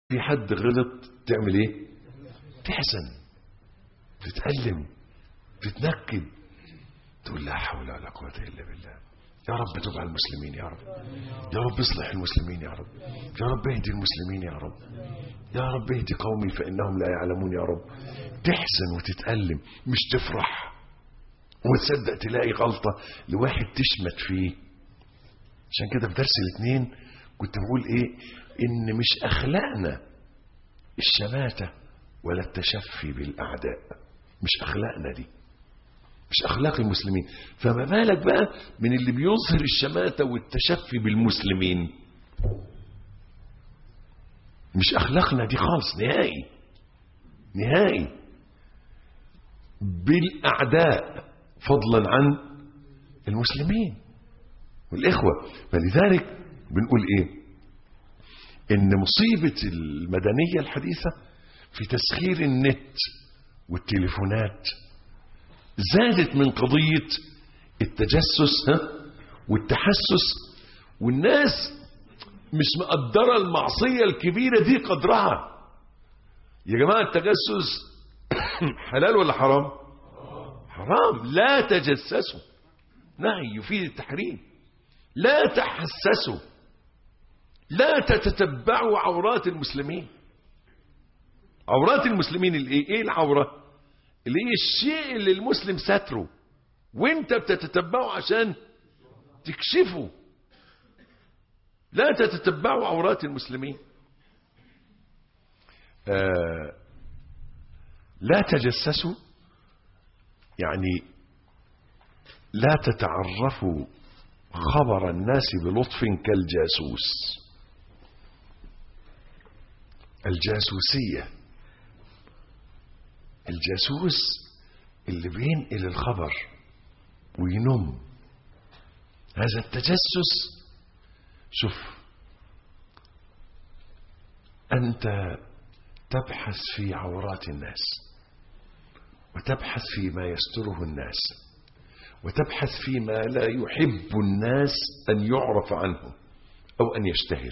في حد غلط تعمل ايه تحزن تتألم تتنكد تقول لا حول ولا قوة إلا بالله يا رب تب على المسلمين يا رب يا رب اصلح المسلمين يا رب يا رب اهدي المسلمين يا رب يا رب اهدي قومي فإنهم لا يعلمون يا رب تحزن وتتألم مش تفرح وتصدق تلاقي غلطة لواحد تشمت فيه عشان كده في درس الاثنين كنت بقول ايه ان مش اخلاقنا الشماتة ولا التشفي بالاعداء مش اخلاقنا دي مش اخلاق المسلمين فما بالك بقى من اللي بيظهر الشماتة والتشفي بالمسلمين مش اخلاقنا دي خالص نهائي نهائي بالاعداء فضلا عن المسلمين والإخوة فلذلك بنقول إيه إن مصيبة المدنية الحديثة في تسخير النت والتليفونات زادت من قضية التجسس ها والتحسس والناس مش مقدرة المعصية الكبيرة دي قدرها يا جماعة التجسس حلال ولا حرام حرام لا تجسسوا نهي يفيد التحريم لا تحسسوا لا تتتبعوا عورات المسلمين عورات المسلمين الايه ايه العوره اللي هي الشيء اللي المسلم ستره وانت بتتتبعه عشان تكشفه لا تتتبعوا عورات المسلمين آه لا تجسسوا يعني لا تتعرفوا خبر الناس بلطف كالجاسوس الجاسوسية الجاسوس اللي بينقل الخبر وينم هذا التجسس شوف أنت تبحث في عورات الناس وتبحث فيما يستره الناس وتبحث فيما لا يحب الناس أن يعرف عنه أو أن يشتهر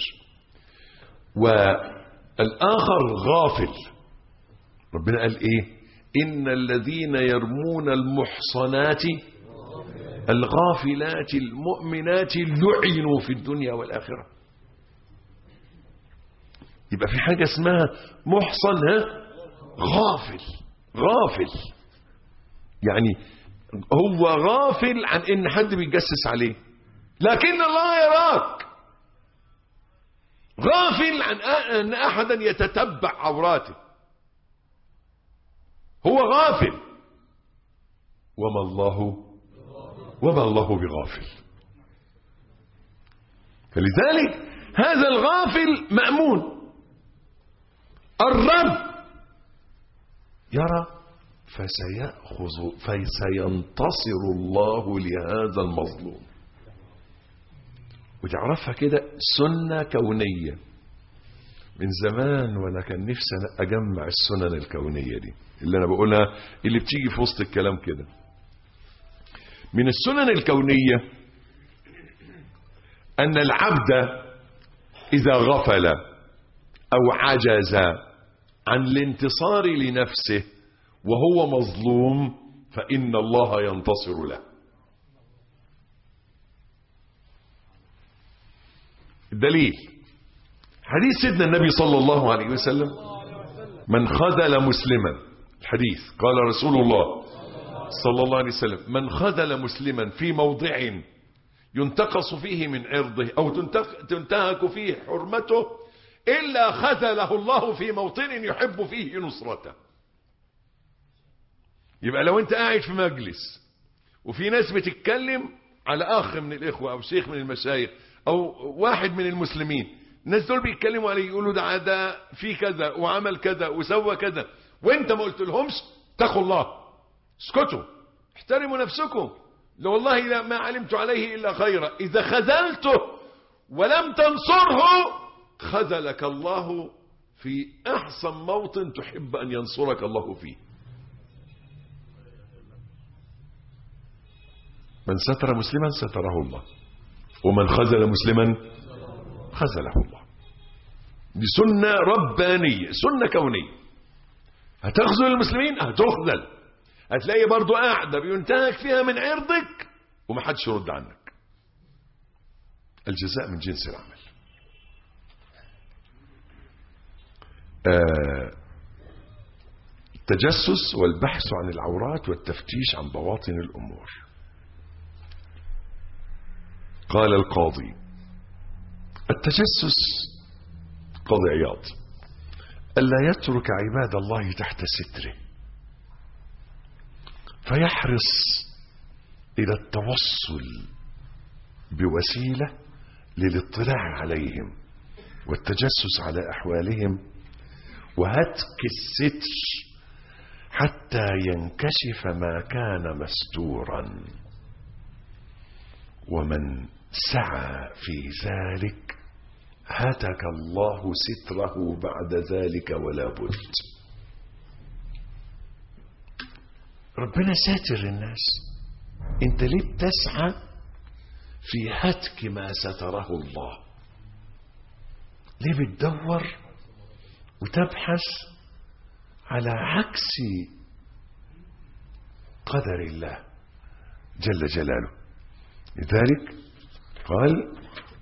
والآخر غافل ربنا قال إيه إن الذين يرمون المحصنات الغافلات المؤمنات لعنوا في الدنيا والآخرة يبقى في حاجة اسمها محصن ها غافل غافل يعني هو غافل عن ان حد بيتجسس عليه لكن الله يراك غافل عن ان احدا يتتبع عوراته هو غافل وما الله وما الله بغافل فلذلك هذا الغافل مأمون الرب يرى فسيأخذ فسينتصر الله لهذا المظلوم وتعرفها كده سنة كونية من زمان وانا كان نفسي اجمع السنن الكونية دي اللي انا بقولها اللي بتيجي في وسط الكلام كده من السنن الكونية ان العبد اذا غفل او عجز عن الانتصار لنفسه وهو مظلوم فإن الله ينتصر له الدليل حديث سيدنا النبي صلى الله عليه وسلم من خذل مسلما الحديث قال رسول الله صلى الله عليه وسلم من خذل مسلما في موضع ينتقص فيه من عرضه أو تنتهك فيه حرمته إلا خذله الله في موطن يحب فيه نصرته يبقى لو انت قاعد في مجلس وفي ناس بتتكلم على اخ من الاخوه او شيخ من المشايخ او واحد من المسلمين الناس دول بيتكلموا عليه يقولوا ده ده في كذا وعمل كذا وسوى كذا وانت ما قلت لهمش اتقوا الله اسكتوا احترموا نفسكم لو والله لا ما علمت عليه الا خيرا اذا خذلته ولم تنصره خذلك الله في احسن موطن تحب ان ينصرك الله فيه من ستر مسلما ستره الله ومن خذل مسلما خذله الله دي سنة ربانية سنة كونية هتخذل المسلمين هتخذل هتلاقي برضو قاعدة بينتهك فيها من عرضك ومحدش يرد عنك الجزاء من جنس العمل آه التجسس والبحث عن العورات والتفتيش عن بواطن الأمور قال القاضي التجسس قاضي عياض ألا يترك عباد الله تحت ستره فيحرص إلى التوصل بوسيلة للاطلاع عليهم والتجسس على أحوالهم وهتك الستر حتى ينكشف ما كان مستورا ومن سعى في ذلك هتك الله ستره بعد ذلك ولا بد ربنا ساتر الناس انت ليه بتسعى في هتك ما ستره الله ليه بتدور وتبحث على عكس قدر الله جل جلاله لذلك قال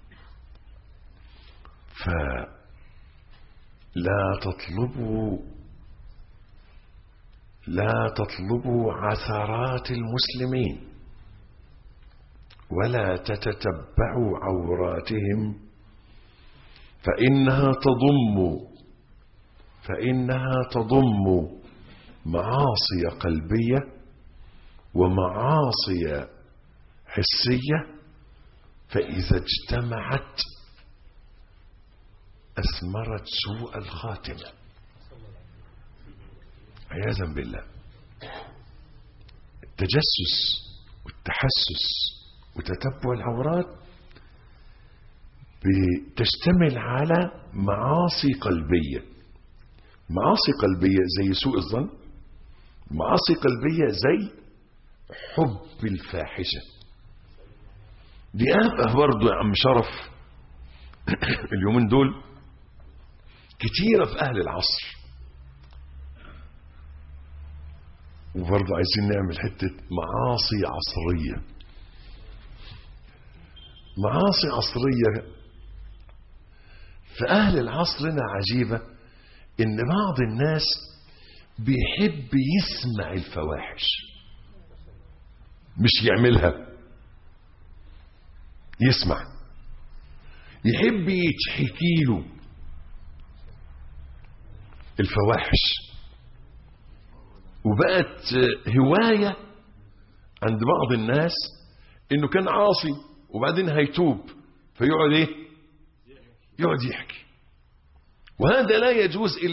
فلا تطلبوا لا تطلبوا عثرات المسلمين ولا تتتبعوا عوراتهم فإنها تضم فإنها تضم معاصي قلبية ومعاصي حسية فإذا اجتمعت أثمرت سوء الخاتمة عياذا بالله التجسس والتحسس وتتبع العورات بتشتمل على معاصي قلبية معاصي قلبية زي سوء الظن معاصي قلبية زي حب الفاحشة دي أبقى برضو يا عم شرف اليومين دول كتيرة في أهل العصر وبرضه عايزين نعمل حتة معاصي عصرية معاصي عصرية في أهل العصر هنا عجيبة إن بعض الناس بيحب يسمع الفواحش مش يعملها يسمع يحب يتحكي له الفواحش وبقت هواية عند بعض الناس انه كان عاصي وبعدين هيتوب فيقعد ايه يقعد يحكي وهذا لا يجوز إلا